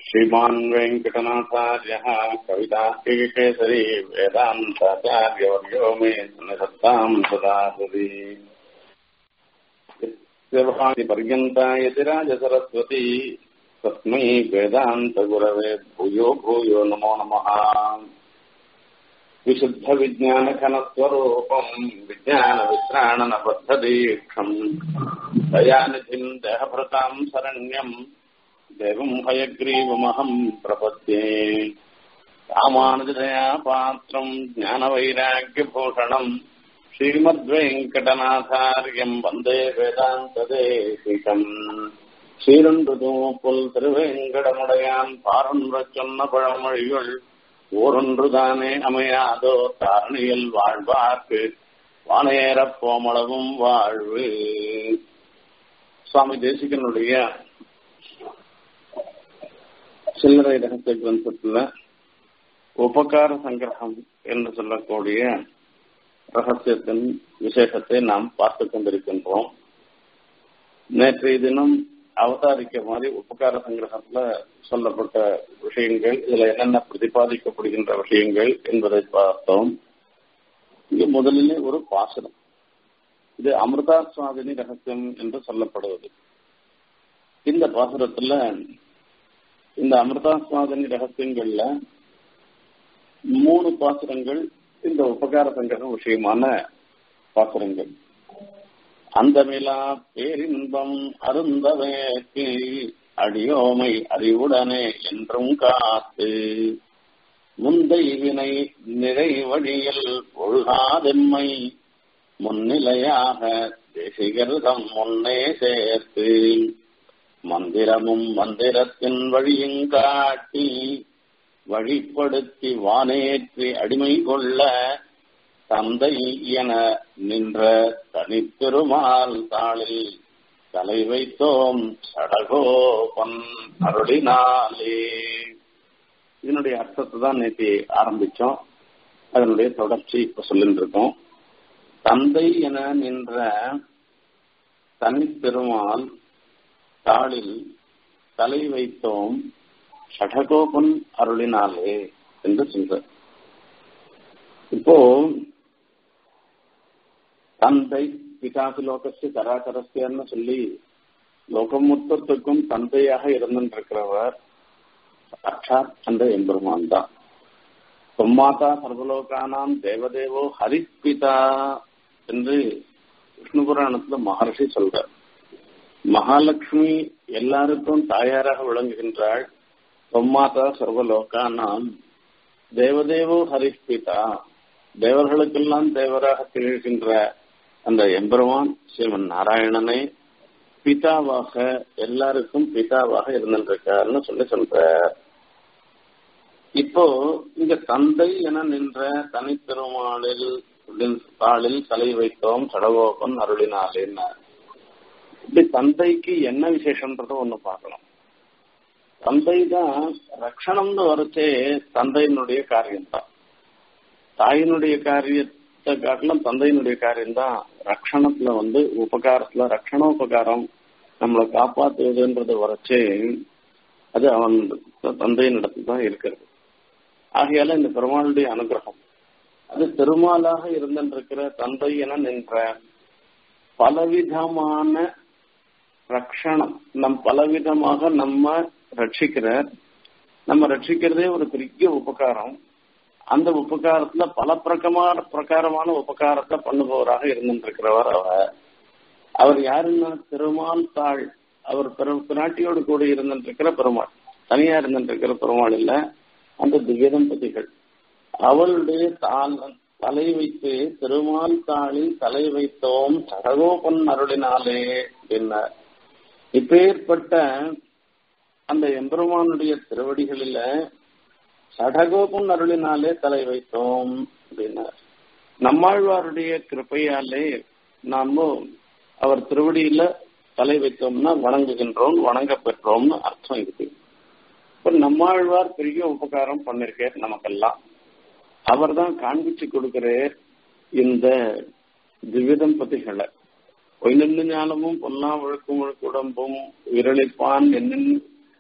श्रीमान् वेङ्कटनाथार्यः कविताकेसरी वेदान्ताचार्यवर्यो मे सन्निधत्ताम् सदा हृदि पर्यन्ता यतिराजसरस्वती तस्मै वेदान्तगुरवे भूयो भूयो नमो नमः विशुद्धविज्ञानघनस्वरूपम् विज्ञानवित्राणनबद्धदीक्षम् दयानिधिम् देहभृताम् शरण्यम् देवम् हयग्रीवमहम् प्रपद्ये रामानुजदया पात्रम् ज्ञानवैराग्यभूषणम् श्रीमद्वेङ्कटनाथार्यम् वन्दे वेदान्तदेशिकम् சீரொன்றுதூப்புல் திருவேங்கடமுடையான் பாரொன்ற சொன்ன பழமொழிகள் ஓரொன்றுதானே அமையாதோ தாரணியில் வாழ்வார்க்கு வானேறப் போமளவும் வாழ்வு சுவாமி தேசிகனுடைய சில்லறை ரகசிய கிரந்தத்துல உபகார சங்கிரகம் என்று சொல்லக்கூடிய ரகசியத்தின் விசேஷத்தை நாம் பார்த்து கொண்டிருக்கின்றோம் நேற்றைய தினம் அவதாரிக்க மாதிரி உபகார சங்கிரகத்துல சொல்லப்பட்ட விஷயங்கள் இதுல என்னென்ன பிரதிபாதிக்கப்படுகின்ற விஷயங்கள் என்பதை பார்த்தோம் இங்க முதலிலே ஒரு பாசனம் இது அமிர்தா சுவாதினி ரகசியம் என்று சொல்லப்படுவது இந்த பாசுரத்துல இந்த அமிர்தா சுவாதினி ரகசியங்கள்ல மூணு பாசுரங்கள் இந்த உபகார சங்கிரகம் விஷயமான பாசுரங்கள் அந்தமிலா பேரின்பம் அருந்தவேக்கு அடியோமை அறிவுடனே என்றும் காத்து முந்தை வினை நிறைவழியில் ஒழுகாதெம்மை முன்னிலையாக தேசிகர்தம் முன்னே சேர்த்து மந்திரமும் மந்திரத்தின் வழியும் காட்டி வழிப்படுத்தி வானேற்றி அடிமை கொள்ள தந்தை என நின்ற தனிப்பெருமாள் தாளில் தலை வைத்தோம் சடகோபன் அருளினாலே இதனுடைய அர்த்தத்தை தான் நேற்று ஆரம்பிச்சோம் அதனுடைய தொடர்ச்சி இப்ப சொல்லிட்டு இருக்கோம் தந்தை என நின்ற தனிப்பெருமாள் தாளில் தலை வைத்தோம் ஷடகோபன் அருளினாலே என்று சொல்ற இப்போ தந்தை பிதாசு லோகஸ்து கராகரஸ்யன்னு சொல்லி லோகம் மொத்தத்துக்கும் தந்தையாக இருந்திருக்கிறவர் சாட்சாத் அந்த எம்பெருமான் தான் சொம்மாதா சர்வலோகானாம் தேவதேவோ ஹரிப்பிதா என்று விஷ்ணு புராணத்துல மகர்ஷி சொல்றார் மகாலட்சுமி எல்லாருக்கும் தாயாராக விளங்குகின்றாள் சொம்மாதா சர்வலோகானாம் தேவதேவோ ஹரிப்பிதா தேவர்களுக்கெல்லாம் தேவராக திகழ்கின்ற அந்த எம்பெருமான் சிவன் நாராயணனை பிதாவாக எல்லாருக்கும் பிதாவாக இருந்திருக்காருன்னு சொல்லி சொல்ற இப்போ இங்க தந்தை என நின்ற தனிப்பெருமாளில் தாளில் தலை வைத்தோம் சடகோபன் அருளினாலேன்னு இப்படி தந்தைக்கு என்ன விசேஷம்ன்றத ஒண்ணு பார்க்கணும் தந்தை தான் ரக்ஷணம்னு வரச்சே தந்தையினுடைய காரியம்தான் தாயினுடைய காரியத்தை காட்டிலும் தந்தையினுடைய காரியம்தான் ரக்ஷணத்துல வந்து உபகாரத்துல ரக்ஷணோபகாரம் நம்மளை காப்பாற்றுவதுன்றது வரைச்சே அது அவன் தந்தையின் இடத்துல தான் இருக்கிறது ஆகையால இந்த பெருமாளுடைய அனுகிரகம் அது பெருமாளாக இருந்திருக்கிற தந்தை என நின்ற பலவிதமான ரக்ஷணம் நம் பலவிதமாக நம்ம ரட்சிக்கிறார் நம்ம ரட்சிக்கிறதே ஒரு பெரிய உபகாரம் அந்த உபகாரத்துல பல பிரகமான பிரகாரமான உபகாரத்தை பண்ணுபவராக இருந்திருக்கிறவர் அவர் அவர் யாருன்னா திருமால் தாள் அவர் பிராட்டியோடு கூட இருந்திருக்கிற பெருமாள் தனியா இருந்திருக்கிற பெருமாள் இல்ல அந்த திவ்ய தம்பதிகள் அவளுடைய தாள் தலை வைத்து திருமால் தாளில் தலை வைத்தோம் சடகோபன் அருளினாலே என்ன இப்பேற்பட்ட அந்த எம்பெருமானுடைய திருவடிகளில சடகோபன் அருளினாலே தலை வைத்தோம் அப்படின்னார் நம்மாழ்வாருடைய கிருப்பையாலே நாம அவர் திருவடியில தலை வைத்தோம்னா வணங்குகின்றோம் வணங்க பெற்றோம்னு அர்த்தம் இருக்கு இப்ப நம்மாழ்வார் பெரிய உபகாரம் பண்ணிருக்கார் நமக்கெல்லாம் அவர் தான் காண்பிச்சு கொடுக்கிறார் இந்த திவ்யதம்பதிகளை பொய்நின்று ஞானமும் பொன்னா வழக்கும் உடம்பும் விரளிப்பான் என்னின்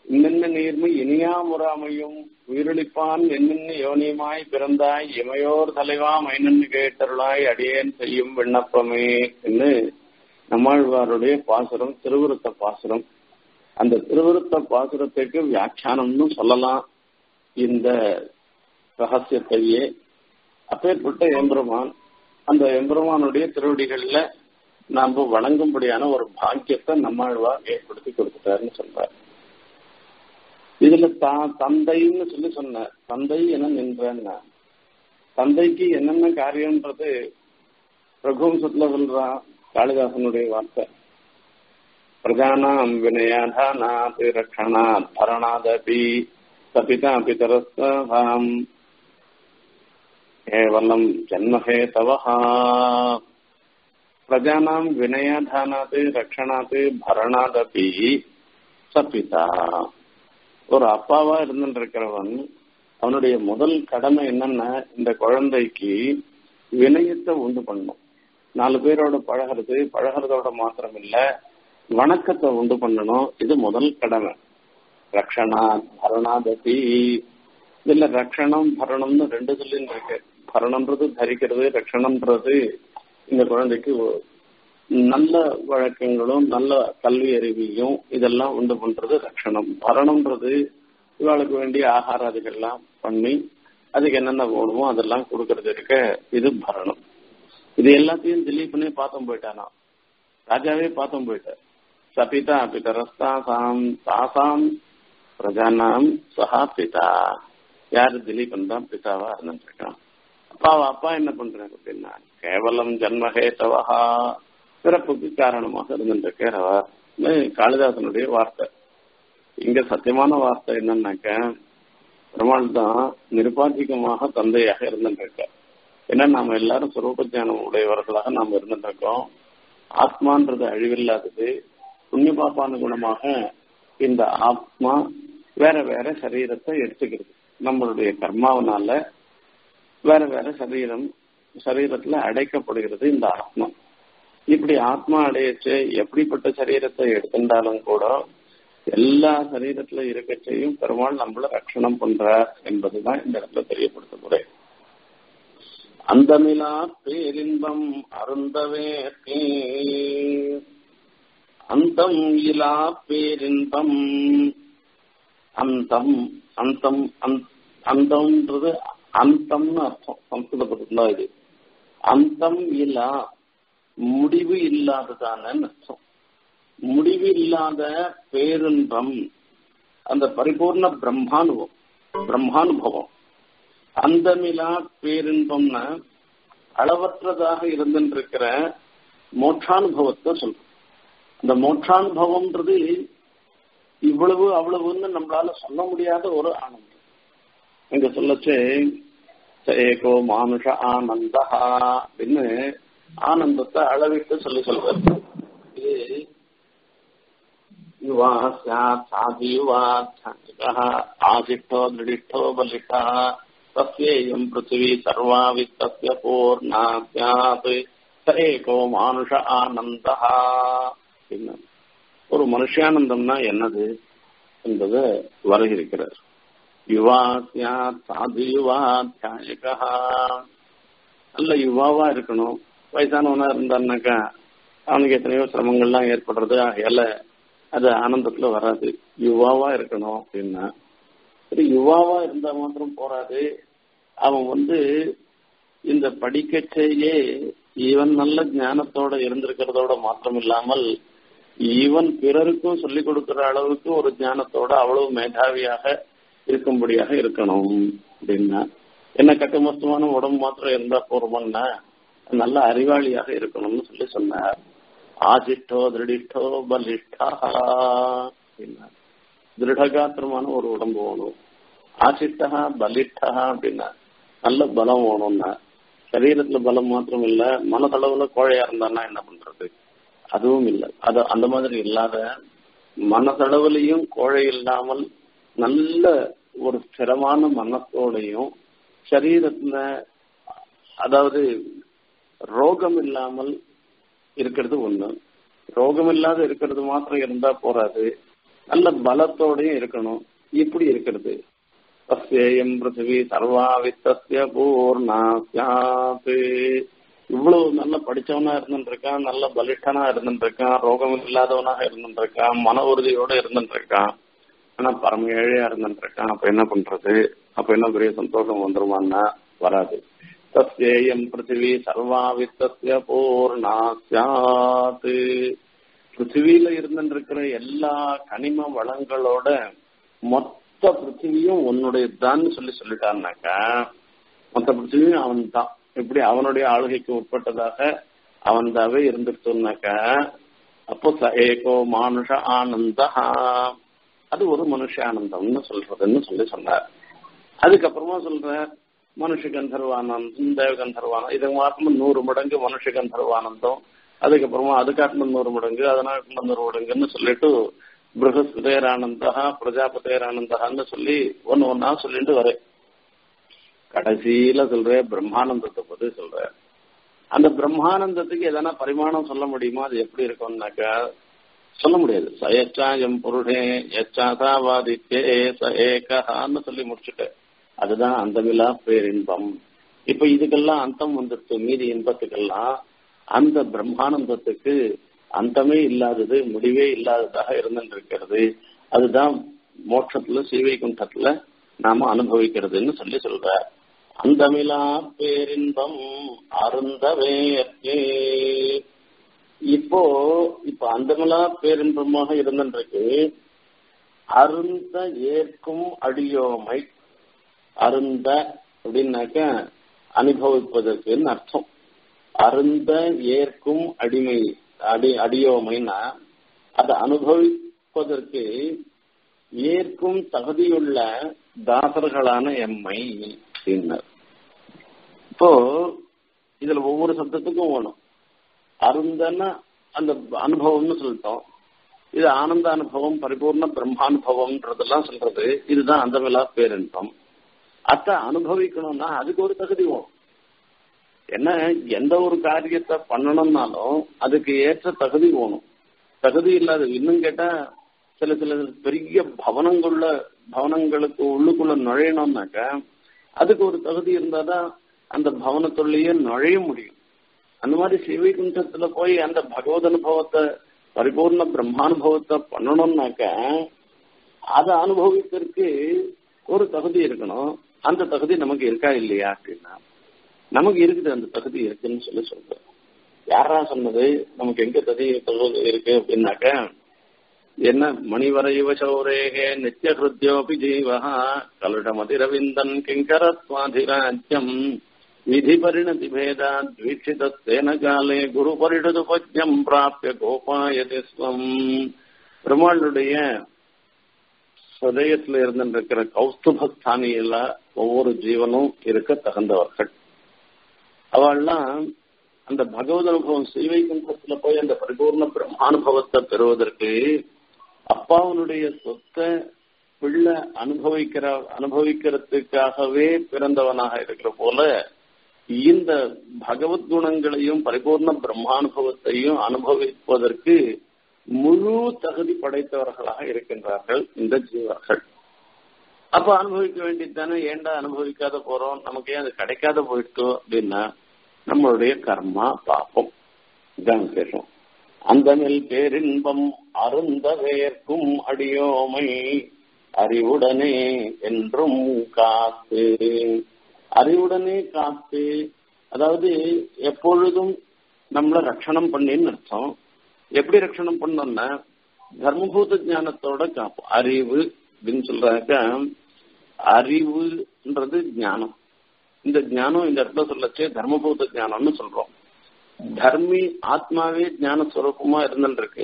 இன்னென்ன நீர்மை இனியா முறாமையும் உயிரிழிப்பான் என்னென்ன யோனியுமாய் பிறந்தாய் இமையோர் தலைவா மைனன்னு கேட்டருளாய் அடியேன் செய்யும் விண்ணப்பமே என்று நம்மாழ்வாருடைய பாசுரம் திருவிருத்த பாசுரம் அந்த திருவிருத்த பாசுரத்துக்கு வியாக்கியானம்னு சொல்லலாம் இந்த ரகசியத்தையே அப்பேற்பட்ட எம்பெருமான் அந்த எம்பெருமானுடைய திருவடிகள்ல நாம வணங்கும்படியான ஒரு பாக்கியத்தை நம்மாழ்வார் ஏற்படுத்தி கொடுத்துட்டாருன்னு சொல்றார் இதுல தான் தந்தைன்னு சொல்லி சொன்ன தந்தை என நின்றன்னா தந்தைக்கு என்னென்ன காரியம்ன்றது ரகுவம்சத்துல சொல்றான் காளிதாசனுடைய வார்த்தை பிரஜானாம் வினயாதானாத் ரக்ஷணாத் பரணாதபி சபிதா பிதரஸ்தாம் கேவலம் ஜன்மஹேதவஹா பிரஜானாம் வினயாதானாத் ரக்ஷணாத் பரணாதபி சபிதா ஒரு அப்பாவா இருந்துட்டு இருக்கிறவன் அவனுடைய முதல் கடமை என்னன்னா இந்த குழந்தைக்கு வினயத்தை உண்டு பண்ணும் நாலு பேரோட பழகிறது பழகிறதோட மாத்திரம் இல்ல வணக்கத்தை உண்டு பண்ணணும் இது முதல் கடமை ரக்ஷணா பரணாதபி இதுல ரக்ஷணம் பரணம்னு ரெண்டு சொல்லின்னு இருக்கு பரணம்ன்றது தரிக்கிறது ரக்ஷணம்ன்றது இந்த குழந்தைக்கு நல்ல வழக்கங்களும் நல்ல கல்வி அறிவியும் இதெல்லாம் உண்டு பண்றது ரட்சணம் பரணம்ன்றது இவாளுக்கு வேண்டிய ஆகாராதிகள்லாம் பண்ணி அதுக்கு என்னென்ன வேணுமோ அதெல்லாம் கொடுக்கறது இருக்க இது பரணம் இது எல்லாத்தையும் திலீப்னே பார்த்தோம் போயிட்டானா ராஜாவே பார்த்தோம் போயிட்டார் சபிதா பிதரஸ்தாசாம் தாசாம் பிரஜானாம் சஹா பிதா யாரு திலீபன் தான் பிதாவா இருந்துருக்கான் அப்பா அப்பா என்ன பண்றாரு அப்படின்னா கேவலம் ஜன்மஹேதவஹா பிறப்புக்கு காரணமாக இருந்துருக்கிறவா காளிதாசனுடைய வார்த்தை இங்க சத்தியமான வார்த்தை என்னன்னாக்க பெருமாள் தான் நிருபாதிகமாக தந்தையாக இருந்துருக்க ஏன்னா நாம எல்லாரும் சுரூப ஜானம் உடையவர்களாக நாம் இருந்துருக்கோம் ஆத்மான்றது அழிவில்லாதது புண்ணிய பாப்பானுகுணமாக இந்த ஆத்மா வேற வேற சரீரத்தை எடுத்துக்கிறது நம்மளுடைய கர்மாவனால வேற வேற சரீரம் சரீரத்துல அடைக்கப்படுகிறது இந்த ஆத்மா இப்படி ஆத்மா அடையச்சு எப்படிப்பட்ட சரீரத்தை எடுத்திருந்தாலும் கூட எல்லா சரீரத்துல இருக்கச்சையும் பெருமாள் நம்மள ரட்சணம் பண்றார் என்பதுதான் இந்த இடத்துல தெரியப்படுத்த முறை அந்தமிலா பேரின்பம் அருந்தவே அந்தம் இலா பேரின்பம் அந்தம் அந்தம் அந்தம்ன்றது அந்தம்னு அர்த்தம் சம்ஸ்கிருதத்துல இது அந்தம் இல்லா முடிவு இல்லாததான அர்த்தம் முடிவு இல்லாத பேரின்பம் அந்த பரிபூர்ண பிரம்மானுபவம் பிரம்மானுபவம் அந்தமிலா பேரின்பம்னா அளவற்றதாக இருந்துருக்கிற மோட்சானுபவத்தை சொல்றோம் அந்த மோட்சானுபவம்ன்றது இவ்வளவு அவ்வளவுன்னு நம்மளால சொல்ல முடியாத ஒரு ஆனந்தம் இங்க சொல்லச்சு ஏகோ மானுஷ ஆனந்தா அப்படின்னு ஆனந்தத்தை அளவிட்டு சொல்லி சொல்றது இது யுவா சாத் சாதி யுவா ஆசிட்டோ திருடிஷ்டோ பலிஷ்டா தஸ்யேயம் பிருத்திவி சர்வா வித்தஸ்ய பூர்ணா சாத் ஏகோ மானுஷ ஆனந்தா ஒரு மனுஷானந்தம்னா என்னது என்பதை வருகிறார் யுவா சாத் சாது யுவா தியாயகா நல்ல யுவாவா இருக்கணும் வயசானவனா இருந்தான்னாக்கா அவனுக்கு எத்தனையோ சிரமங்கள்லாம் ஏற்படுறது ஆகையால அது ஆனந்தத்துல வராது யுவாவா இருக்கணும் அப்படின்னா சரி யுவாவா இருந்தா மாத்திரம் போறாது அவன் வந்து இந்த படிக்கச்சையே இவன் நல்ல ஞானத்தோட இருந்திருக்கிறதோட மாத்திரம் இல்லாமல் இவன் பிறருக்கும் சொல்லிக் கொடுக்கிற அளவுக்கு ஒரு ஞானத்தோட அவ்வளவு மேதாவியாக இருக்கும்படியாக இருக்கணும் அப்படின்னா என்ன கட்டுமொத்தமான உடம்பு மாத்திரம் இருந்தா போறோம்னா நல்ல அறிவாளியாக இருக்கணும்னு சொல்லி சொன்னார் ஆசிட்டோ திருடிட்டோ பலிஷ்டா அப்படின்னா திருடகாத்திரமான ஒரு உடம்பு வேணும் ஆசிட்டா பலிஷ்டா அப்படின்னா நல்ல பலம் வேணும்னா சரீரத்துல பலம் மாத்திரம் இல்ல மனதளவுல கோழையா இருந்தான்னா என்ன பண்றது அதுவும் இல்லை அது அந்த மாதிரி இல்லாத மனதளவுலையும் கோழை இல்லாமல் நல்ல ஒரு ஸ்திரமான மனத்தோடையும் சரீரத்துல அதாவது ரோகம் இல்லாமல் இருக்கிறது ஒண்ணு ரோகம் இல்லாத இருக்கிறது மாத்திரம் இருந்தா போறாது நல்ல பலத்தோடையும் இருக்கணும் இப்படி இருக்கிறது தஸ்யேயம் பிருத்திவி சர்வா வித்தஸ்ய பூர்ணா சியாத் இவ்வளவு நல்ல படிச்சவனா இருந்துட்டு இருக்கான் நல்ல பலிஷ்டனா இருந்துட்டு இருக்கான் ரோகம் இல்லாதவனாக இருந்துட்டு இருக்கான் மன உறுதியோட இருந்துட்டு இருக்கான் ஆனா பரம ஏழையா இருந்துட்டு இருக்கான் அப்ப என்ன பண்றது அப்ப என்ன பெரிய சந்தோஷம் வந்துருமான்னா வராது தஸ்யேயம் பிருத்திவி சர்வா வித்தஸ்ய பூர்ணா சியாத் பிருத்திவியில இருந்துட்டு இருக்கிற எல்லா கனிம வளங்களோட மொத்த பிருத்திவியும் உன்னுடையதுதான் சொல்லி சொல்லிட்டான்னாக்கா மொத்த பிருத்திவியும் அவன் தான் எப்படி அவனுடைய ஆளுகைக்கு உட்பட்டதாக அவன்தாவே இருந்துட்டோம்னாக்கா அப்போ ச ஏகோ மானுஷ ஆனந்தா அது ஒரு மனுஷ ஆனந்தம்னு சொல்றதுன்னு சொல்லி சொன்னார் அதுக்கப்புறமா சொல்ற மனுஷ கந்தர்வானந்தம் தேவ கந்தர்வானந்தம் இது மாத்திரம் நூறு மடங்கு மனுஷ கந்தர்வானந்தம் அதுக்கப்புறமா அது காட்டின நூறு மடங்கு அதனால நூறு மடங்குன்னு சொல்லிட்டு பிரகஸ்பதேரானந்தா பிரஜாபதேரானந்தான்னு சொல்லி ஒன்னு ஒன்னா சொல்லிட்டு வரேன் கடைசியில சொல்ற பிரம்மானந்தத்தை பத்தி சொல்ற அந்த பிரம்மானந்தத்துக்கு எதனா பரிமாணம் சொல்ல முடியுமா அது எப்படி இருக்கும்னாக்கா சொல்ல முடியாது ச எச்சாயம் புருஷே எச்சாதாவாதித்தே ச ஏகான்னு சொல்லி முடிச்சுட்டேன் அதுதான் அந்தமில்லா பேரின்பம் இப்ப இதுக்கெல்லாம் அந்தம் வந்துடுச்சு மீதி இன்பத்துக்கெல்லாம் அந்த பிரம்மானந்தத்துக்கு அந்தமே இல்லாதது முடிவே இல்லாததாக இருந்துட்டு இருக்கிறது அதுதான் மோட்சத்துல சீவைகுண்டத்துல நாம அனுபவிக்கிறதுன்னு சொல்லி சொல்ற அந்தமிலா பேரின்பம் அருந்தவே இப்போ இப்ப அந்தமிலா பேரின்பமாக இருந்துருக்கு அருந்த ஏற்கும் அடியோமை அருந்த அப்படின்னாக்க அனுபவிப்பதற்குன்னு அர்த்தம் அருந்த ஏற்கும் அடிமை அடி அடியோமைன்னா அதை அனுபவிப்பதற்கு ஏற்கும் தகுதியுள்ள தாசர்களான எம்மை அப்படின்னார் இப்போ இதுல ஒவ்வொரு சப்தத்துக்கும் வேணும் அருந்தன்னா அந்த அனுபவம்னு சொல்லிட்டோம் இது ஆனந்த அனுபவம் பரிபூர்ண பிரம்மானுபவம்ன்றதெல்லாம் சொல்றது இதுதான் அந்த விழா பேரின்பம் அத்த அனுபவிக்கணும்னா அதுக்கு ஒரு தகுதி வேணும் என்ன எந்த ஒரு காரியத்தை பண்ணணும்னாலும் அதுக்கு ஏற்ற தகுதி வேணும் தகுதி இல்லாத இன்னும் கேட்டா சில சில பெரிய பவனங்குள்ள பவனங்களுக்கு உள்ளுக்குள்ள நுழையணும்னாக்கா அதுக்கு ஒரு தகுதி இருந்தாதான் அந்த பவனத்துள்ளேயே நுழைய முடியும் அந்த மாதிரி சிவைகுண்டத்துல போய் அந்த பகவத் அனுபவத்தை பரிபூர்ண பிரம்மானுபவத்தை பண்ணணும்னாக்க அதை அனுபவிக்கிறதுக்கு ஒரு தகுதி இருக்கணும் அந்த தகுதி நமக்கு இருக்கா இல்லையா அப்படின்னா நமக்கு இருக்குது அந்த தகுதி இருக்குன்னு சொல்லி சொல்றேன் யாரா சொன்னது நமக்கு எங்க தகுதி தகுதி இருக்கு அப்படின்னாக்க என்ன மணிவரைவ சௌரேகே நித்திய ஹிருத்யோபி ஜீவா கலுஷமதிரவிந்தன் கிங்கரத்வாதிராஜ்யம் விதி பரிணதி பேதா வீட்சிதேன காலே குரு பரிடதுபஜ்யம் பிராப்பிய கோபாயதி ஸ்வம் பெருமாளுடைய ஹதயத்துல இருந்திருக்கிற கௌஸ்துபஸ்தானியில ஒவ்வொரு ஜீவனும் இருக்க தகுந்தவர்கள் அவள்லாம் அந்த பகவத் அனுபவம் ஸ்ரீவைகுண்டத்துல போய் அந்த பரிபூர்ண பிரம்மானுபவத்தை பெறுவதற்கு அப்பாவனுடைய சொத்தை பிள்ளை அனுபவிக்கிற அனுபவிக்கிறதுக்காகவே பிறந்தவனாக இருக்கிற போல இந்த பகவத் குணங்களையும் பரிபூர்ண பிரம்மானுபவத்தையும் அனுபவிப்பதற்கு முழு தகுதி படைத்தவர்களாக இருக்கின்றார்கள் இந்த ஜீவர்கள் அப்ப அனுபவிக்க வேண்டியதானே ஏண்டா அனுபவிக்காத போறோம் நமக்கு ஏன் அது கிடைக்காத போயிடுச்சோ அப்படின்னா நம்மளுடைய கர்மா பாப்பம் இதான் விசேஷம் அந்த நெல் பேரின்பம் அருந்த வேர்க்கும் அடியோமை அறிவுடனே என்றும் காத்து அறிவுடனே காத்து அதாவது எப்பொழுதும் நம்மள ரட்சணம் பண்ணின்னு அர்த்தம் எப்படி ரட்சணம் பண்ணோம்னா தர்மபூத ஞானத்தோட காப்போம் அறிவு அப்படின்னு சொல்றாக்க அறிவுன்றது ஞானம் இந்த ஞானம் இந்த இடத்துல சொல்லச்சே தர்மபூத ஞானம்னு சொல்றோம் தர்மி ஆத்மாவே ஞான ஸ்வரூபமா இருந்துருக்கு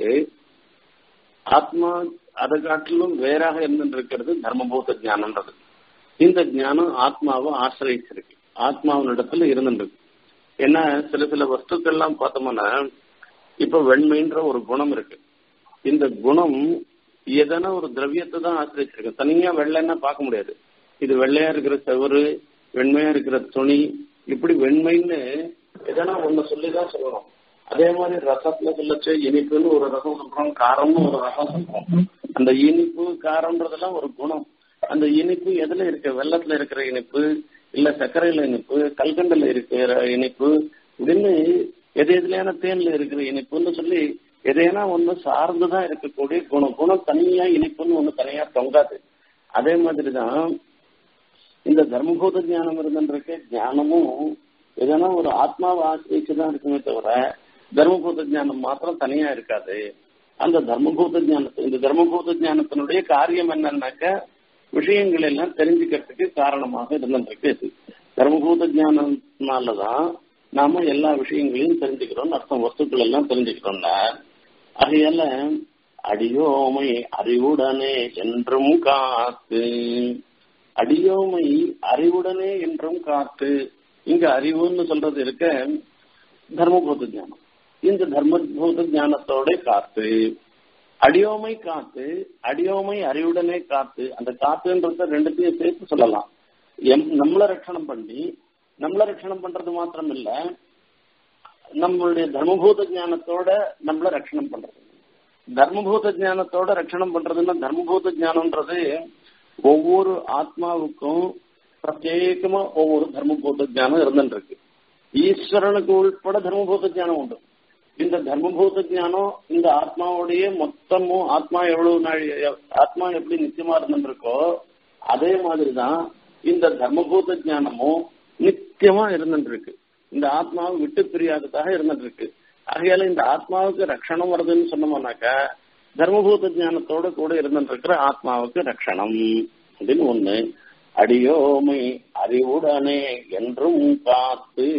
ஆத்மா அதை காட்டிலும் வேறாக இருந்துருக்கிறது தர்மபூத ஞானம்ன்றது இந்த ஞானம் ஆத்மாவை ஆசிரியச்சிருக்கு ஆத்மாவினிடத்துல இருந்துருக்கு ஏன்னா சில சில வஸ்துக்கள்லாம் பார்த்தோம்னா இப்ப வெண்மைன்ற ஒரு குணம் இருக்கு இந்த குணம் எதனா ஒரு திரவியத்தை தான் ஆசிரியச்சிருக்கு தனியா வெள்ளைன்னா பார்க்க முடியாது இது வெள்ளையா இருக்கிற செவரு வெண்மையா இருக்கிற துணி இப்படி வெண்மைன்னு எதனா ஒண்ணு சொல்லிதான் சொல்லணும் அதே மாதிரி ரசத்துல சொல்லச்சு இனிப்புன்னு ஒரு ரசம் சொல்றோம் காரம்னு ஒரு ரசம் சொல்றோம் அந்த இனிப்பு காரம்ன்றதெல்லாம் ஒரு குணம் அந்த இனிப்பு எதுல இருக்கு வெள்ளத்துல இருக்கிற இனிப்பு இல்ல சர்க்கரையில இனிப்பு கல்கண்டில் இருக்கிற இனிப்பு இப்படின்னு எது எதுலையான தேன்ல இருக்கிற இனிப்புன்னு சொல்லி எதையான ஒண்ணு சார்ந்துதான் இருக்கக்கூடிய குணம் குணம் தனியா இனிப்புன்னு ஒண்ணு தனியா தொங்காது அதே மாதிரிதான் இந்த தர்மபூத ஞானம் இருந்துருக்கு ஞானமும் எதனா ஒரு ஆத்மாவை ஆசிரியச்சுதான் இருக்குமே தவிர தர்மபூத ஞானம் மாத்திரம் தனியா இருக்காது அந்த தர்மபூத ஞானத்து இந்த தர்மபூத ஞானத்தினுடைய காரியம் என்னன்னாக்க விஷயங்கள் எல்லாம் தெரிஞ்சுக்கிறதுக்கு காரணமாக இருந்துருக்கு இது தர்மபூத ஞானத்தினாலதான் நாம எல்லா விஷயங்களையும் தெரிஞ்சுக்கிறோம் அர்த்தம் வஸ்துக்கள் எல்லாம் தெரிஞ்சுக்கிறோம்னா அதையால அடியோமை அறிவுடனே என்றும் காத்து அடியோமை அறிவுடனே என்றும் காத்து இங்க அறிவுன்னு சொல்றது இருக்க தர்மபூத ஞானம் இந்த தர்மபூத ஞானத்தோட காத்து அடியோமை காத்து அடியோமை அறிவுடனே காத்து அந்த காத்துன்றத ரெண்டுத்தையும் சேர்த்து சொல்லலாம் எம் நம்மள ரட்சணம் பண்ணி நம்மள ரட்சணம் பண்றது மாத்திரம் இல்ல நம்மளுடைய தர்மபூத ஞானத்தோட நம்மள ரட்சணம் பண்றது தர்மபூத ஞானத்தோட ரட்சணம் பண்றதுன்னா தர்மபூத ஞானம்ன்றது ஒவ்வொரு ஆத்மாவுக்கும் பிரத்யேகமா ஒவ்வொரு தர்மபூத ஞானம் இருந்துருக்கு ஈஸ்வரனுக்கு உள்பட தர்மபூத ஞானம் உண்டு இந்த தர்மபூத ஞானம் இந்த ஆத்மாவுடைய மொத்தமும் ஆத்மா எவ்வளவு நாள் ஆத்மா எப்படி நிச்சயமா இருந்துருக்கோ அதே மாதிரிதான் இந்த தர்மபூத ஞானமும் நித்தியமா இருந்துருக்கு இந்த ஆத்மாவை விட்டு பிரியாததாக இருந்துருக்கு ஆகையால இந்த ஆத்மாவுக்கு ரட்சணம் வருதுன்னு சொன்னோம்னாக்கா தர்மபூத ஞானத்தோட கூட இருந்துருக்கிற ஆத்மாவுக்கு ரட்சணம் அப்படின்னு ஒண்ணு அடியோமை அறிவுடனே என்றும் காத்து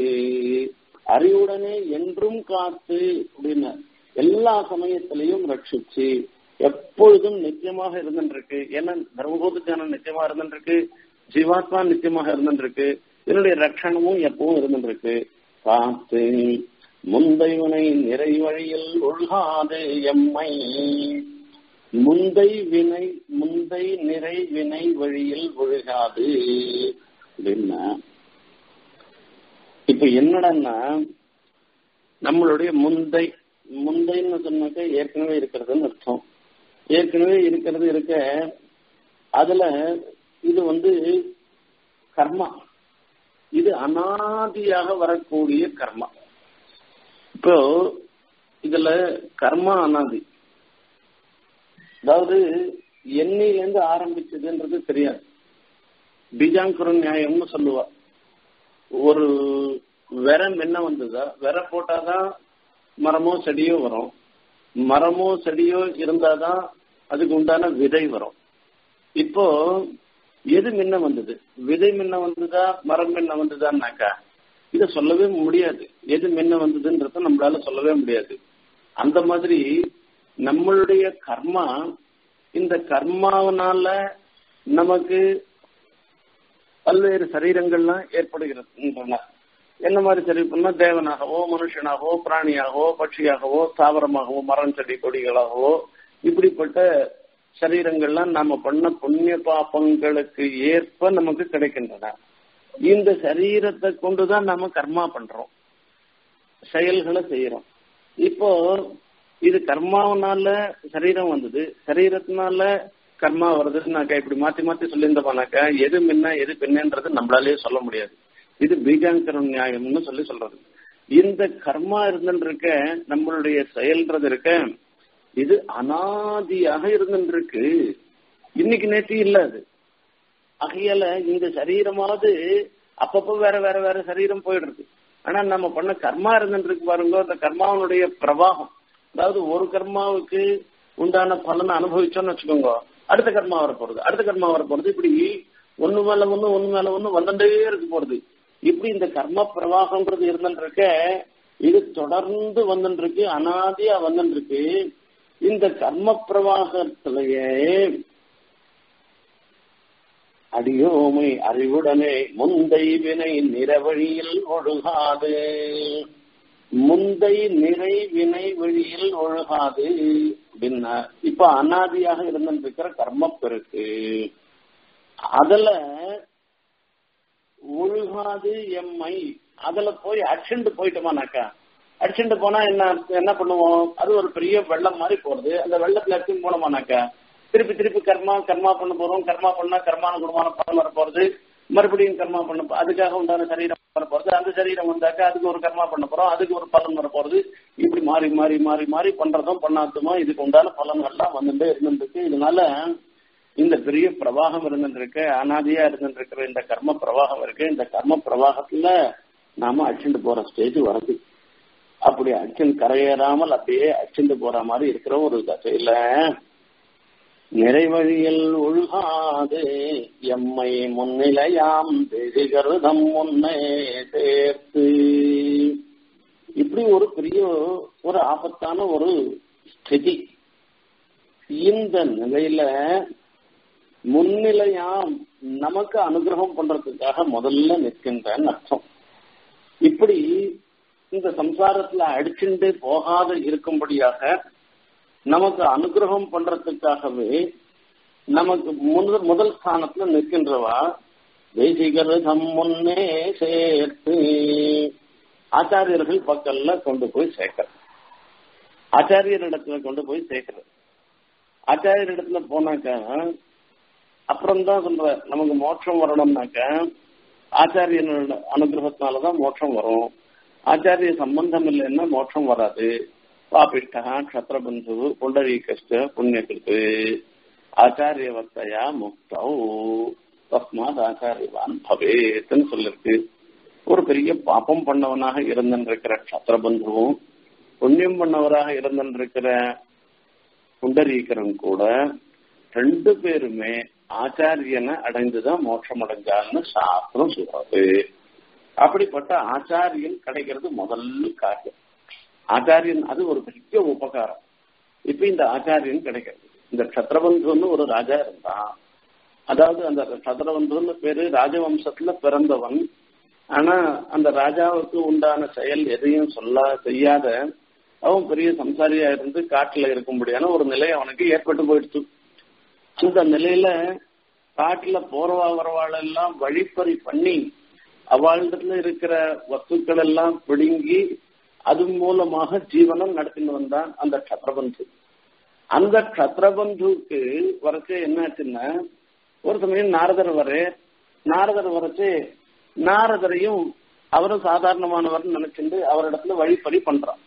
அறிவுடனே என்றும் காத்து அப்படின்னு எல்லா சமயத்திலையும் ரட்சிச்சு எப்பொழுதும் நிச்சயமாக இருந்துருக்கு ஏன்னா தர்மபூத ஞானம் நிச்சயமா இருந்துருக்கு ஜீவாத்மா நிச்சயமாக இருந்துருக்கு இதனுடைய ரட்சணமும் எப்பவும் இருந்துருக்கு காத்து முந்தைவனை நிறை வழியில் ஒழுகாது எம்மை முந்தை வினை முந்தை நிறை வினை வழியில் ஒழுகாது அப்படின்னா இப்ப என்னடன்னா நம்மளுடைய முந்தை முந்தைன்னு சொன்னாக்க ஏற்கனவே இருக்கிறதுன்னு அர்த்தம் ஏற்கனவே இருக்கிறது இருக்க அதுல இது வந்து கர்மா இது அனாதியாக வரக்கூடிய கர்மா இப்போ இதுல கர்மா அனாதி அதாவது எண்ணிலேருந்து ஆரம்பிச்சதுன்றது தெரியாது பீஜாங்குர நியாயம்னு சொல்லுவா ஒரு விரம் என்ன வந்ததா விர போட்டாதான் மரமோ செடியோ வரும் மரமோ செடியோ இருந்தாதான் அதுக்கு உண்டான விதை வரும் இப்போ எது முன்ன வந்தது விதை முன்ன வந்ததா மரம் முன்ன வந்ததான்னாக்கா இத சொல்லவே முடியாது எது முன்ன வந்ததுன்றத நம்மளால சொல்லவே முடியாது அந்த மாதிரி நம்மளுடைய கர்மா இந்த கர்மாவனால நமக்கு பல்வேறு சரீரங்கள்லாம் ஏற்படுகிறது என்ன மாதிரி சரீரம்னா தேவனாகவோ மனுஷனாகவோ பிராணியாகவோ பட்சியாகவோ தாவரமாகவோ மரம் செடி கொடிகளாகவோ இப்படிப்பட்ட சரீரங்கள்லாம் நாம பண்ண புண்ணிய பாப்பங்களுக்கு ஏற்ப நமக்கு கிடைக்கின்றன இந்த சரீரத்தை கொண்டுதான் நாம கர்மா பண்றோம் செயல்களை செய்யறோம் இப்போ இது கர்மாவனால சரீரம் வந்தது சரீரத்தினால கர்மா வருதுன்னாக்கா இப்படி மாத்தி மாத்தி சொல்லியிருந்தோம்னாக்கா எது முன்ன எது பின்னன்றது நம்மளாலேயே சொல்ல முடியாது இது பீஜாங்கர நியாயம்னு சொல்லி சொல்றது இந்த கர்மா இருந்துருக்க நம்மளுடைய செயல்ன்றது இருக்க இது அனாதியாக இருந்துருக்கு இன்னைக்கு நேற்று இல்ல அது ஆகையால இந்த சரீரமாவது அப்பப்போ வேற வேற வேற சரீரம் போயிடுறது ஆனா நம்ம பண்ண கர்மா இருந்துருக்கு பாருங்க அந்த கர்மாவனுடைய பிரவாகம் அதாவது ஒரு கர்மாவுக்கு உண்டான பலனை அனுபவிச்சோம்னு வச்சுக்கோங்க அடுத்த கர்மா வர போறது அடுத்த கர்மா வர போறது இப்படி ஒண்ணு மேல ஒண்ணு ஒண்ணு மேல ஒண்ணு வந்துட்டே இருக்க போறது இப்படி இந்த கர்ம பிரவாகம்ன்றது இருந்துருக்க இது தொடர்ந்து வந்துருக்கு அனாதியா வந்துருக்கு இந்த கர்ம பிரவாகத்திலேயே அடியோமை அறிவுடனே முந்தை வினை நிறவழியில் ஒழுகாது முந்தை நிறை வினை வழியில் ஒழுகாது அப்படின்னா இப்ப அனாதியாக இருந்திருக்கிற கர்ம பெருக்கு அதுல ஒழுகாது எம்மை அதுல போய் அடிச்சுட்டு போயிட்டோமானாக்கா அடிச்சுட்டு போனா என்ன என்ன பண்ணுவோம் அது ஒரு பெரிய வெள்ளம் மாதிரி போறது அந்த வெள்ளத்துல எடுத்து போனோமானாக்கா திருப்பி திருப்பி கர்மா கர்மா பண்ண போறோம் கர்மா பண்ணா கர்மான குணமான பலன் வர போறது மறுபடியும் கர்மா பண்ண போ- அதுக்காக உண்டான சரீரம் வர போறது அந்த சரீரம் வந்தாக்கா அதுக்கு ஒரு கர்மா பண்ண போறோம் அதுக்கு ஒரு பலன் வர போறது இப்படி மாறி மாறி மாறி மாறி பண்றதும் பண்ணாததுமா இதுக்கு உண்டான பலன்கள்லாம் வந்துட்டே இருந்துருக்கு இதனால இந்த பெரிய பிரவாகம் இருந்துருக்கு அனாதியா இருந்துருக்கிற இந்த கர்ம பிரவாகம் இருக்கு இந்த கர்ம பிரவாகத்துல நாம அடிச்சுட்டு போற ஸ்டேஜ் வருது அப்படி அடிச்சுன்னு கரையேறாமல் அப்படியே அடிச்சுட்டு போற மாதிரி இருக்கிற ஒரு தசையில நிறைவழியில் ஒழுகாது எம்மை முன்னிலையாம் திகருதம் முன்னே சேர்த்து இப்படி ஒரு பெரிய ஒரு ஆபத்தான ஒரு ஸ்திதி இந்த நிலையில முன்னிலையாம் நமக்கு அனுகிரகம் பண்றதுக்காக முதல்ல நிற்கின்றன்னு அர்த்தம் இப்படி இந்த சம்சாரத்துல அடிச்சுட்டு போகாத இருக்கும்படியாக நமக்கு அனுகிரகம் பண்றதுக்காகவே நமக்கு முதல் முதல் ஸ்தானத்துல நிற்கின்றவா தேசிகரதம் முன்னே சேர்த்து ஆச்சாரியர்கள் பக்கல்ல கொண்டு போய் சேர்க்கிறது ஆச்சாரியரிடத்துல கொண்டு போய் சேர்க்கிறது ஆச்சாரியரிடத்துல போனாக்கா அப்புறம் தான் சொல்ற நமக்கு மோட்சம் வரணும்னாக்க ஆச்சாரியனோட அனுகிரகத்தினாலதான் மோட்சம் வரும் ஆச்சாரிய சம்பந்தம் இல்லைன்னா மோட்சம் வராது பாபிஷ்டா க்ஷத்ரபந்து புண்டரீகஷ்ட புண்ணியகிருத்து ஆச்சாரியவர்த்தையா முக்தௌ தஸ்மாத் ஆச்சாரியவான் பவேத்துன்னு சொல்லிருக்கு ஒரு பெரிய பாப்பம் பண்ணவனாக இருந்திருக்கிற க்ஷத்ரபந்துவும் புண்ணியம் பண்ணவராக இருந்திருக்கிற புண்டரீகரன் கூட ரெண்டு பேருமே ஆச்சாரியனை அடைந்துதான் மோட்சம் அடைஞ்சான்னு சாஸ்திரம் சொல்றது அப்படிப்பட்ட ஆச்சாரியன் கிடைக்கிறது முதல் காரியம் ஆச்சாரியன் அது ஒரு பெரிய உபகாரம் இப்ப இந்த ஆச்சாரியன் கிடைக்கிறது இந்த சத்ரபந்துன்னு ஒரு ராஜா இருந்தான் அதாவது அந்த சத்ரபந்துன்னு பேரு ராஜவம்சத்துல பிறந்தவன் ஆனா அந்த ராஜாவுக்கு உண்டான செயல் எதையும் சொல்ல செய்யாத அவன் பெரிய சம்சாரியா இருந்து காட்டுல இருக்கும்படியான ஒரு நிலை அவனுக்கு ஏற்பட்டு போயிடுச்சு இந்த நிலையில காட்டுல போறவா வரவாளெல்லாம் வழிப்பறி பண்ணி அவளிடத்துல இருக்கிற வஸ்துக்கள் எல்லாம் பிடுங்கி அது மூலமாக ஜீவனம் நடத்தின்னு வந்தான் அந்த கத்திரபந்து அந்த கத்திரபந்துக்கு வரச்சு என்னாச்சுன்னா ஒரு சமயம் நாரதர் வரே நாரதர் வரச்சு நாரதரையும் அவரும் சாதாரணமானவர் நினைச்சுட்டு அவரிடத்துல வழிப்பறி பண்றான்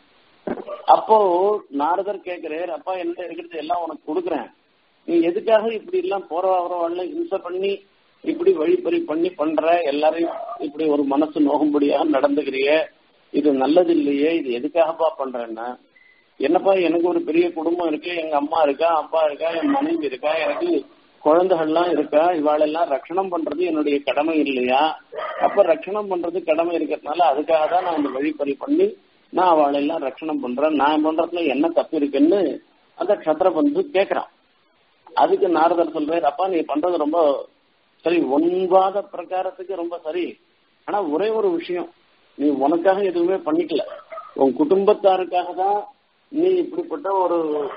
அப்போ நாரதர் கேக்குறார் அப்பா என்ன இருக்கிறது எல்லாம் உனக்கு கொடுக்குறேன் நீ எதுக்காக இப்படி எல்லாம் போற வரவாள்ல ஹிம்சை பண்ணி இப்படி வழிப்பறி பண்ணி பண்ற எல்லாரையும் இப்படி ஒரு மனசு நோகும்படியாக நடந்துக்கிறிய இது நல்லது இல்லையே இது எதுக்காகப்பா பண்றேன்னா என்னப்பா எனக்கு ஒரு பெரிய குடும்பம் இருக்கு எங்க அம்மா இருக்கா அப்பா இருக்கா என் மனைவி இருக்கா எனக்கு குழந்தைகள்லாம் இருக்கா இவாளெல்லாம் ரட்சணம் பண்றது என்னுடைய கடமை இல்லையா அப்ப ரட்சணம் பண்றது கடமை இருக்கிறதுனால அதுக்காக தான் நான் இந்த வழிப்பறி பண்ணி நான் அவளெல்லாம் ரட்சணம் பண்றேன் நான் பண்றதுல என்ன தப்பு இருக்குன்னு அந்த கத்திரபந்து கேக்குறான் அதுக்கு நாரதர் சொல்றாரு அப்பா நீ பண்றது ரொம்ப சரி ஒன்பாத பிரகாரத்துக்கு ரொம்ப சரி ஆனா ஒரே ஒரு விஷயம் நீ உனக்காக எதுவுமே பண்ணிக்கல உன் குடும்பத்தாருக்காக தான் நீ இப்படிப்பட்ட ஒரு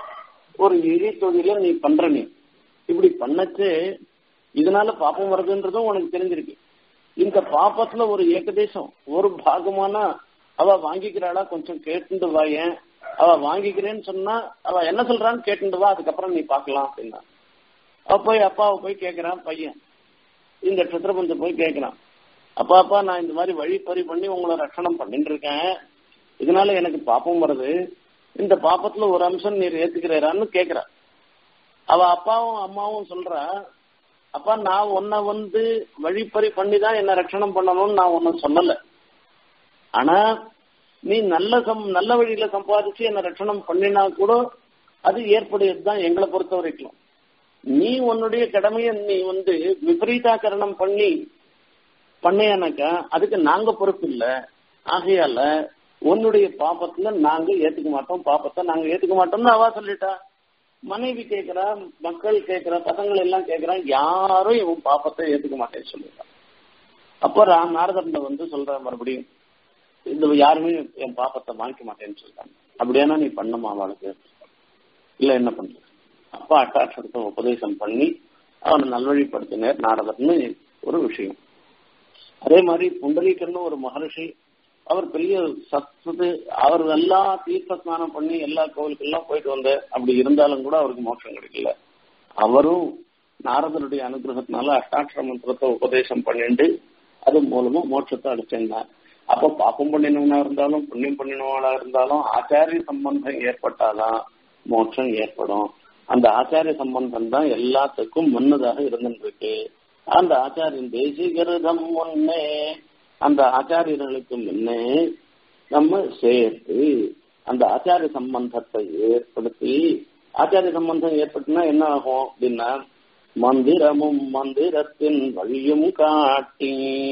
ஒரு இழி தொழில நீ பண்ற நீ இப்படி பண்ணச்சு இதனால பாப்பம் வருதுன்றதும் உனக்கு தெரிஞ்சிருக்கு இந்த பாப்பத்துல ஒரு ஏகதேசம் ஒரு பாகமான அவ வாங்கிக்கிறாளா கொஞ்சம் கேட்டுண்டு வாயேன் அவ வாங்கிக்கிறேன்னு சொன்னா அவ என்ன சொல்றான்னு கேட்டுண்டு வா அதுக்கப்புறம் நீ பாக்கலாம் அப்படின்னா அவ போய் அப்பாவை போய் கேக்குறான் பையன் இந்த சத்திரபந்து போய் கேட்கிறான் அப்பா அப்பா நான் இந்த மாதிரி வழிப்பறி பண்ணி உங்களை ரட்சணம் பண்ணிட்டு இருக்கேன் இதனால எனக்கு பாப்பம் வருது இந்த பாப்பத்துல ஒரு அம்சம் நீர் ஏத்துக்கிறாரான்னு கேக்குறா அவ அப்பாவும் அம்மாவும் சொல்றா அப்பா நான் உன்னை வந்து வழிப்பறி பண்ணி தான் என்ன ரட்சணம் பண்ணணும்னு நான் ஒன்னும் சொல்லல ஆனா நீ நல்ல சம் நல்ல வழியில சம்பாதிச்சு என்ன ரட்சணம் பண்ணினா கூட அது ஏற்புடையதுதான் எங்களை பொறுத்த வரைக்கும் நீ உன்னுடைய கடமையை நீ வந்து விபரீதாக்கரணம் பண்ணி பண்ணையானாக்கா அதுக்கு நாங்க பொறுப்பு இல்ல ஆகையால உன்னுடைய பாப்பத்துல நாங்க ஏத்துக்க மாட்டோம் பாப்பத்தை நாங்க ஏத்துக்க மாட்டோம்னு அவா சொல்லிட்டா மனைவி கேக்குறா மக்கள் கேக்குறா பசங்கள் எல்லாம் கேக்குறா யாரும் இவன் பாப்பத்தை ஏத்துக்க மாட்டேன்னு சொல்லிட்டான் அப்போ ராம் நாரதன் வந்து சொல்ற மறுபடியும் இந்த யாருமே என் பாப்பத்தை வாங்கிக்க மாட்டேன்னு சொல்றாங்க அப்படியானா நீ பண்ணுமா அவளுக்கு இல்ல என்ன பண்ற அப்பா அட்டாட்சத்தை உபதேசம் பண்ணி அவனை நல்வழிப்படுத்தினார் நாரதர்னு ஒரு விஷயம் அதே மாதிரி புண்டரீகர்னு ஒரு மகர்ஷி அவர் பெரிய சத்து அவர் எல்லா தீர்த்த ஸ்நானம் பண்ணி எல்லா கோவிலுக்கெல்லாம் போயிட்டு வந்த அப்படி இருந்தாலும் கூட அவருக்கு மோட்சம் கிடைக்கல அவரும் நாரதனுடைய அனுகிரகத்தினால அஷ்டாட்சர மந்திரத்தை உபதேசம் பண்ணிண்டு அது மூலமா மோட்சத்தை அடிச்சிருந்தார் அப்ப பாப்பம் பண்ணினவனா இருந்தாலும் புண்ணியம் பண்ணினவனா இருந்தாலும் ஆச்சாரிய சம்பந்தம் ஏற்பட்டாதான் மோட்சம் ஏற்படும் அந்த ஆச்சாரிய சம்பந்தம் தான் எல்லாத்துக்கும் முன்னதாக இருந்துருக்கு அந்த ஆச்சாரியன் தேசிகரதம் முன்னே அந்த ஆச்சாரியர்களுக்கு முன்னே நம்ம சேர்த்து அந்த ஆச்சாரிய சம்பந்தத்தை ஏற்படுத்தி ஆச்சாரிய சம்பந்தம் ஏற்பட்டுனா என்ன ஆகும் அப்படின்னா மந்திரமும் மந்திரத்தின் வழியும் காட்டி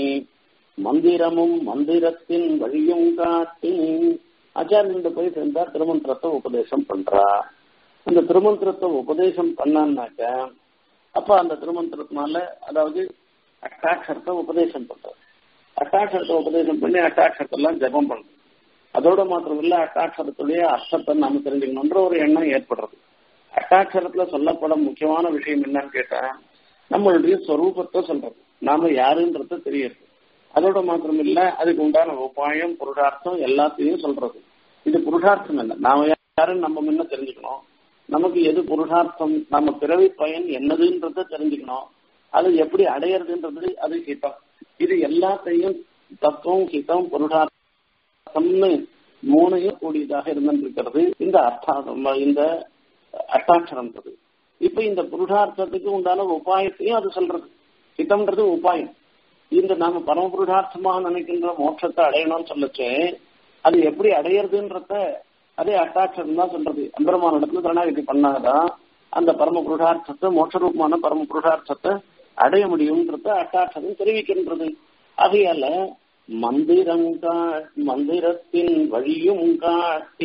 மந்திரமும் மந்திரத்தின் வழியும் காட்டி ஆச்சாரியன் போய் சேர்ந்தா திருமந்திரத்தை உபதேசம் பண்றா அந்த திருமந்திரத்தை உபதேசம் பண்ணான்னாக்க அப்ப அந்த திருமந்திரத்தினால அதாவது அட்டாட்சரத்தை உபதேசம் பண்றது அட்டாட்சரத்தை உபதேசம் பண்ணி அட்டாட்சரத்தெல்லாம் ஜபம் பண்றது அதோட மாத்திரம் இல்ல அட்டாட்சரத்துடைய அர்த்தத்தை நாம தெரிஞ்சுக்கணுன்ற ஒரு எண்ணம் ஏற்படுறது அட்டாட்சரத்துல சொல்லப்படும் முக்கியமான விஷயம் என்னன்னு கேட்டா நம்மளுடைய சொரூபத்தை சொல்றது நாம யாருன்றது தெரியுது அதோட மாத்திரம் இல்ல அதுக்கு உண்டான உபாயம் புருஷார்த்தம் எல்லாத்தையும் சொல்றது இது புருஷார்த்தம் இல்லை நாம யாருன்னு நம்ம முன்ன தெரிஞ்சுக்கணும் நமக்கு எது புருஷார்த்தம் நம்ம பிறவி பயன் என்னதுன்றத தெரிஞ்சுக்கணும் அது எப்படி அடையிறதுன்றது அது ஹிதம் இது எல்லாத்தையும் தத்துவம் ஹிதம் புருஷார்த்தம்னு மூணையும் கூடியதாக இருந்திருக்கிறது இந்த அர்த்தம் இந்த அட்டாட்சரம்ன்றது இப்ப இந்த புருஷார்த்தத்துக்கு உண்டான உபாயத்தையும் அது சொல்றது ஹிதம்ன்றது உபாயம் இந்த நாம பரம புருஷார்த்தமாக நினைக்கின்ற மோட்சத்தை அடையணும்னு சொல்லச்சு அது எப்படி அடையிறதுன்றத அதே அட்டாட்சரம் தான் சொல்றது அம்பரமான இடத்துல சரணாகதி பண்ணாதான் அந்த பரம புருஷார்த்தத்தை மோட்சரூபமான பரம புருஷார்த்தத்தை அடைய முடியும்ன்றத அட்டாட்சரம் தெரிவிக்கின்றது ஆகையால மந்திரங்கா மந்திரத்தின் வழியும் காட்டி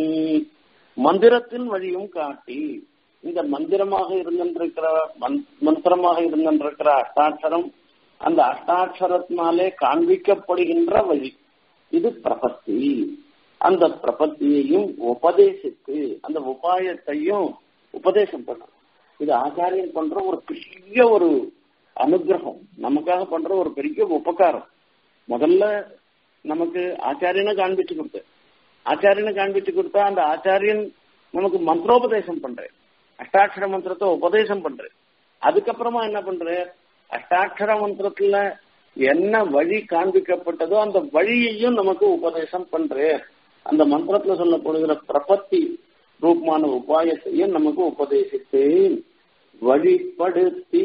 மந்திரத்தின் வழியும் காட்டி இந்த மந்திரமாக இருந்திருக்கிற மந்திரமாக இருந்திருக்கிற அஷ்டாட்சரம் அந்த அஷ்டாட்சரத்தினாலே காண்பிக்கப்படுகின்ற வழி இது பிரபத்தி அந்த பிரபத்தியையும் உபதேசித்து அந்த உபாயத்தையும் உபதேசம் பண்ண இது ஆச்சாரியன் பண்ற ஒரு பெரிய ஒரு அனுகிரகம் நமக்காக பண்ற ஒரு பெரிய உபகாரம் முதல்ல நமக்கு ஆச்சாரியனை காண்பிச்சு கொடுத்த ஆச்சாரியனை காண்பிச்சு கொடுத்தா அந்த ஆச்சாரியன் நமக்கு மந்திரோபதேசம் பண்றேன் அஷ்டாட்சர மந்திரத்தை உபதேசம் பண்றேன் அதுக்கப்புறமா என்ன பண்றேன் அஷ்டாட்சர மந்திரத்துல என்ன வழி காண்பிக்கப்பட்டதோ அந்த வழியையும் நமக்கு உபதேசம் பண்றேன் அந்த மந்திரத்துல சொல்லப்படுகிற பிரபத்தி ரூபமான உபாயத்தையும் நமக்கு உபதேசித்து வழிப்படுத்தி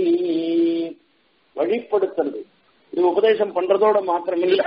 வழிப்படுத்துறது இது உபதேசம் பண்றதோட மாத்திரமில்ல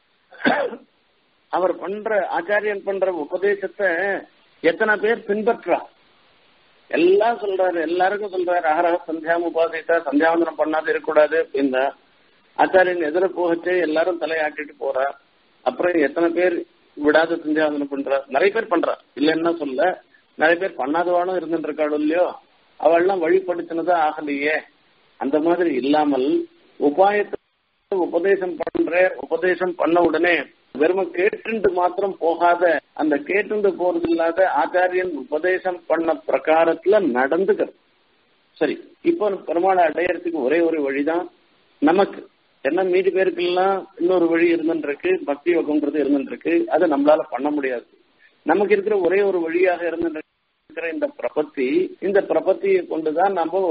அவர் பண்ற ஆச்சாரியன் பண்ற உபதேசத்தை எத்தனை பேர் பின்பற்றா எல்லாம் சொல்றாரு எல்லாருக்கும் சொல்றாரு அகரக சந்தியாம உபாசித்தா சந்தியாவந்தனம் பண்ணாது இருக்கக்கூடாது அப்படின்னா ஆச்சாரியன் எதிர போகச்சே எல்லாரும் தலையாட்டிட்டு போறா அப்புறம் எத்தனை பேர் விடாத சந்தியாவந்தனம் பண்றா நிறைய பேர் பண்றா இல்லைன்னா சொல்ல நிறைய பேர் பண்ணாதவானும் இருந்துட்டு இருக்காள் இல்லையோ அவள்லாம் வழிபடுத்தினதா ஆகலையே அந்த மாதிரி இல்லாமல் உபாயத்தை உபதேசம் பண்ற உபதேசம் பண்ண உடனே வெறும கேட்டு மாத்திரம் போகாத அந்த கேட்டு போறது இல்லாத ஆச்சாரியன் உபதேசம் பண்ண பிரகாரத்துல நடந்துக்கிறது சரி இப்போ பெருமாளை அடையறதுக்கு ஒரே ஒரு வழிதான் நமக்கு என்ன மீதி பேருக்கெல்லாம் இன்னொரு வழி இருந்துருக்கு பக்தி யோகம்ன்றது இருந்துருக்கு அதை நம்மளால பண்ண முடியாது நமக்கு இருக்கிற ஒரே ஒரு வழியாக இருந்துருக்கிற இந்த பிரபத்தி இந்த பிரபத்தியை கொண்டுதான் நம்ம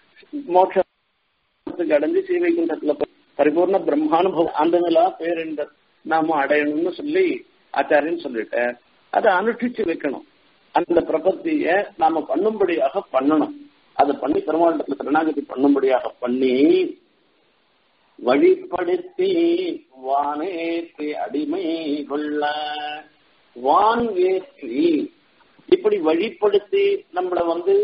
மோட்சத்துக்கு அடைஞ்சு சீவைகுண்டத்துல பரிபூர்ண பிரம்மானுபவம் அந்த நிலா பேரின்ப நாம அடையணும்னு சொல்லி ஆச்சாரியன் சொல்லிட்டார் அதை அனுஷ்டிச்சு வைக்கணும் அந்த பிரபத்திய நாம பண்ணும்படியாக பண்ணணும் அதை பண்ணி பெருமாண்டத்துல சரணாகதி பண்ணும்படியாக பண்ணி வழிப்படுத்தி வானேற்றி அடிமை கொள்ள வான் ஏற்றி இப்படி வழிப்படுத்தி நம்மள வந்து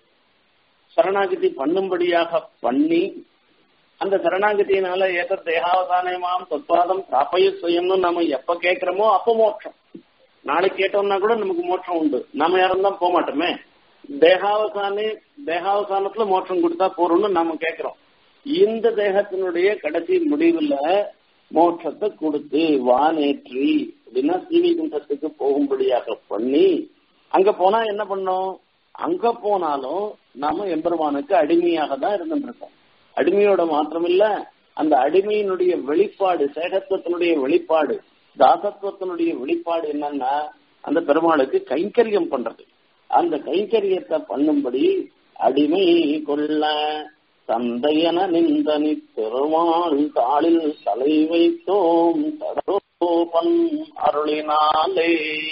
சரணாகதி பண்ணும்படியாக பண்ணி அந்த சரணாகதியினால ஏத தேகாவசானமாம் தத்வாதம் பிராப்பய சுயம்னு நம்ம எப்ப கேட்கிறோமோ அப்ப மோட்சம் நாளைக்கு கேட்டோம்னா கூட நமக்கு மோட்சம் உண்டு நாம யாரும் தான் போக மாட்டோமே தேகாவசானே தேகாவசானத்துல மோட்சம் கொடுத்தா போறோம்னு நாம கேட்கிறோம் இந்த தேகத்தினுடைய கடைசி முடிவுல மோட்சத்தை கொடுத்து வானேற்றி அப்படின்னா ஸ்ரீவைகுண்டத்துக்கு போகும்படியாக பண்ணி அங்க போனா என்ன பண்ணோம் அங்க போனாலும் நாம எம்பெருமானுக்கு அடிமையாக தான் இருந்துட்டு இருக்கோம் அடிமையோட மாற்றம் இல்ல அந்த அடிமையினுடைய வெளிப்பாடு சேகத்துவத்தினுடைய வெளிப்பாடு தாசத்துவத்தினுடைய வெளிப்பாடு என்னன்னா அந்த பெருமாளுக்கு கைங்கரியம் பண்றது அந்த கைங்கரியத்தை பண்ணும்படி அடிமை கொள்ள தந்தையன நிந்தனி திருமால் தாளில் தலை வைத்தோம் தடோபன் அருளினாலே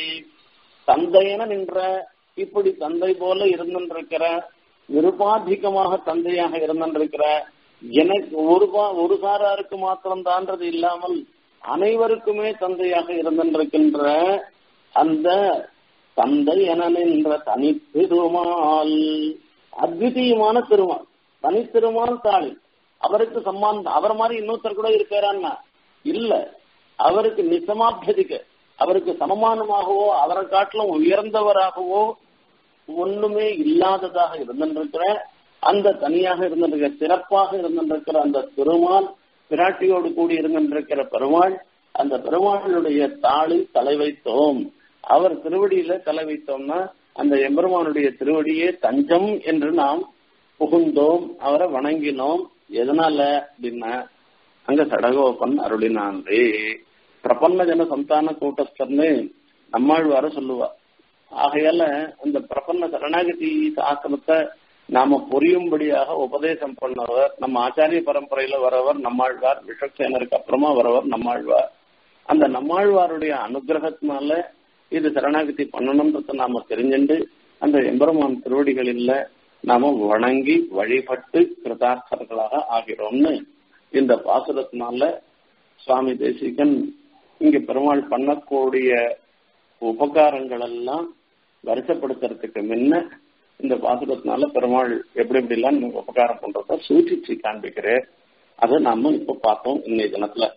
தந்தையன நின்ற இப்படி தந்தை போல இருந்திருக்கிற நிருபாதிகமாக தந்தையாக இருந்திருக்கிற எனக்கு ஒரு ஒரு சாராருக்கு மாத்திரம்தான்றது இல்லாமல் அனைவருக்குமே தந்தையாக இருந்திருக்கின்ற அந்த தந்தை என நின்ற தனித்திருமால் அத்விதீயமான திருமால் தனித்திருமால் தாளி அவருக்கு சம்மானம் அவர் மாதிரி இன்னொருத்தர் கூட இருக்காரான்னா இல்ல அவருக்கு நிசமாபியதிக்க அவருக்கு சமமானமாகவோ அவரை காட்டிலும் உயர்ந்தவராகவோ ஒண்ணுமே இல்லாததாக இருந்திருக்கிற அந்த தனியாக இருந்திருக்கிற சிறப்பாக இருந்திருக்கிற அந்த திருமால் பிராட்டியோடு கூடி இருந்திருக்கிற பெருமாள் அந்த பெருமாளுடைய தாளி தலை வைத்தோம் அவர் திருவடியில தலை வைத்தோம்னா அந்த எம்பெருமானுடைய திருவடியே தஞ்சம் என்று நாம் புகுந்தோம் அவரை வணங்கினோம் எதனால அப்படின்னா அங்க சடகோபன் அருளினான்றே பிரபன்ன ஜன சந்தான கூட்டஸ்தர்னு நம்மாழ்வார சொல்லுவா ஆகையால அந்த பிரபன்ன சரணாகதி சாஸ்திரத்தை நாம புரியும்படியாக உபதேசம் பண்ணவர் நம்ம ஆச்சாரிய பரம்பரையில வரவர் நம்மாழ்வார் விஷக்சேனருக்கு அப்புறமா வரவர் நம்மாழ்வார் அந்த நம்மாழ்வாருடைய அனுகிரகத்தினால இது சரணாகதி பண்ணணும்ன்றத நாம தெரிஞ்சுண்டு அந்த எம்பெருமான் திருவடிகளில் நாம வணங்கி வழிபட்டு கிருதார்த்தர்களாக ஆகிறோம்னு இந்த பாசுரத்தினால சுவாமி தேசிகன் இங்க பெருமாள் பண்ணக்கூடிய உபகாரங்கள் எல்லாம் வருஷப்படுத்துறதுக்கு முன்ன இந்த பாசுரத்தினால பெருமாள் எப்படி எப்படி எல்லாம் உபகாரம் பண்றத சூச்சிச்சு காண்பிக்கிறேன் அதை நாம இப்ப பார்த்தோம் இன்னைய தினத்துல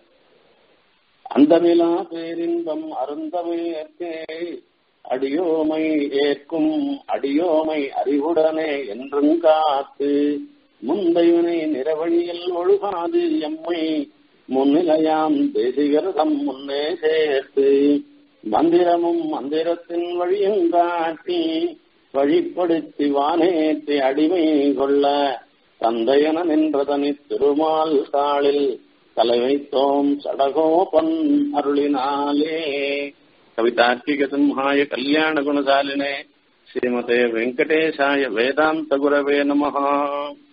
அந்தமிலா பேரின்பம் அருந்தமையற்கே அடியோமை ஏற்கும் அடியோமை அறிவுடனே என்றும் காத்து முந்தையனை நிறவழியில் ஒழுகாது எம்மை முன்னிலையாம் தேசிகரதம் முன்னே சேர்த்து மந்திரமும் மந்திரத்தின் வழியும் காட்டி வழிப்படுத்தி வானேற்றி அடிமை கொள்ள தந்தையன நின்றதனி திருமால் தாளில் தலை வைத்தோம் சடகோபன் அருளினாலே கவிதார்க்கிக சிம்ஹாய கல்யாண குணசாலினே ஸ்ரீமதே வெங்கடேஷாய வேதாந்த குரவே நமஹா